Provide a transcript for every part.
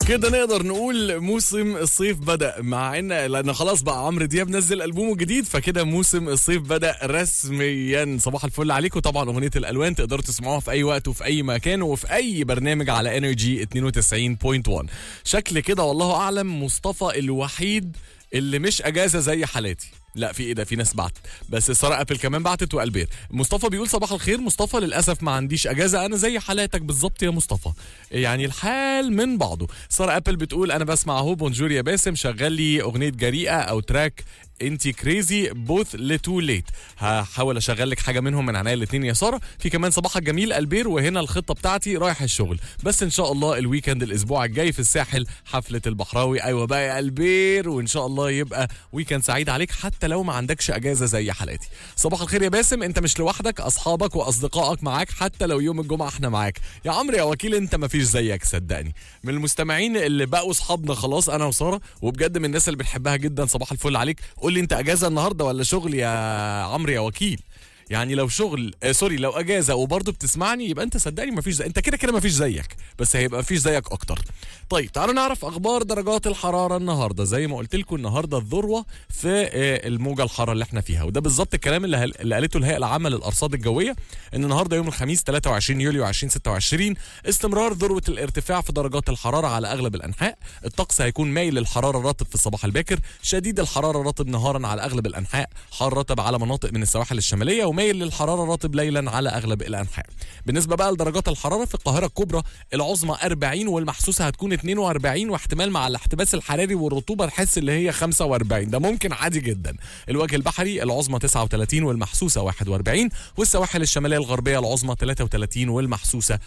كده نقدر نقول موسم الصيف بدأ مع ان لان خلاص بقى عمرو دياب نزل ألبومه جديد فكده موسم الصيف بدأ رسميا صباح الفل عليكم طبعا أغنية الألوان تقدروا تسمعوها في أي وقت وفي أي مكان وفي أي برنامج على انرجي 92.1 شكل كده والله أعلم مصطفى الوحيد اللي مش اجازه زي حالاتي لا في ايه ده في ناس بعتت بس ساره ابل كمان بعتت والبير مصطفى بيقول صباح الخير مصطفى للاسف ما عنديش اجازه انا زي حالاتك بالظبط يا مصطفى يعني الحال من بعضه ساره ابل بتقول انا بسمع اهو بونجور يا باسم شغل لي اغنيه جريئه او تراك انتي كريزي بوث لتو ليت هحاول اشغل لك حاجه منهم من عناية الاثنين يا ساره في كمان صباحك جميل البير وهنا الخطه بتاعتي رايح الشغل بس ان شاء الله الويكند الاسبوع الجاي في الساحل حفله البحراوي ايوه بقى يا البير وان شاء الله يبقى ويكند سعيد عليك حتى لو ما عندكش اجازه زي حالاتي صباح الخير يا باسم انت مش لوحدك اصحابك واصدقائك معاك حتى لو يوم الجمعه احنا معاك يا عمرو يا وكيل انت ما فيش زيك صدقني من المستمعين اللي بقوا اصحابنا خلاص انا وساره وبجد من الناس اللي بنحبها جدا صباح الفل عليك قول لي انت اجازه النهارده ولا شغل يا عمرو يا وكيل يعني لو شغل آه سوري لو اجازه وبرضه بتسمعني يبقى انت صدقني ما فيش زي... انت كده كده ما فيش زيك بس هيبقى فيش زيك اكتر طيب تعالوا نعرف اخبار درجات الحراره النهارده زي ما قلت لكم النهارده الذروه في آه الموجه الحاره اللي احنا فيها وده بالظبط الكلام اللي, هل... اللي قالته الهيئه العامه للارصاد الجويه ان النهارده يوم الخميس 23 يوليو 2026 استمرار ذروه الارتفاع في درجات الحراره على اغلب الانحاء الطقس هيكون مايل للحراره الرطب في الصباح الباكر شديد الحراره رطب نهارا على اغلب الانحاء حار رطب على مناطق من السواحل الشماليه ومايل للحراره رطب ليلا على اغلب الانحاء بالنسبه بقى لدرجات الحراره في القاهره الكبرى العظمى 40 والمحسوسه هتكون 42 واحتمال مع الاحتباس الحراري والرطوبه نحس اللي هي 45 ده ممكن عادي جدا الوجه البحري العظمى 39 والمحسوسه 41 والسواحل الشماليه الغربيه العظمى 33 والمحسوسه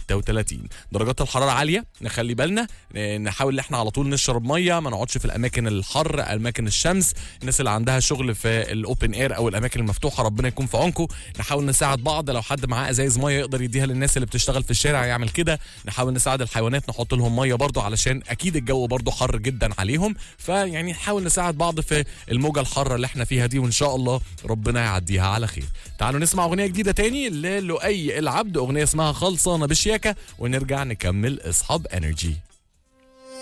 36 درجات الحراره عاليه نخلي بالنا نحاول ان احنا على طول نشرب ميه ما نقعدش في الاماكن الحر اماكن الشمس الناس اللي عندها شغل في الاوبن اير او الاماكن المفتوحه ربنا يكون في عونكم نحاول نساعد بعض لو حد معاه ازايز ميه يقدر يديها للناس اللي بتشتغل في الشارع يعمل كده نحاول نساعد الحيوانات نحط لهم ميه برضو علشان اكيد الجو برضو حر جدا عليهم فيعني نحاول نساعد بعض في الموجه الحاره اللي احنا فيها دي وان شاء الله ربنا يعديها على خير تعالوا نسمع اغنيه جديده تاني للؤي العبد اغنيه اسمها خلصانه بشياكه ونرجع نكمل اصحاب انرجي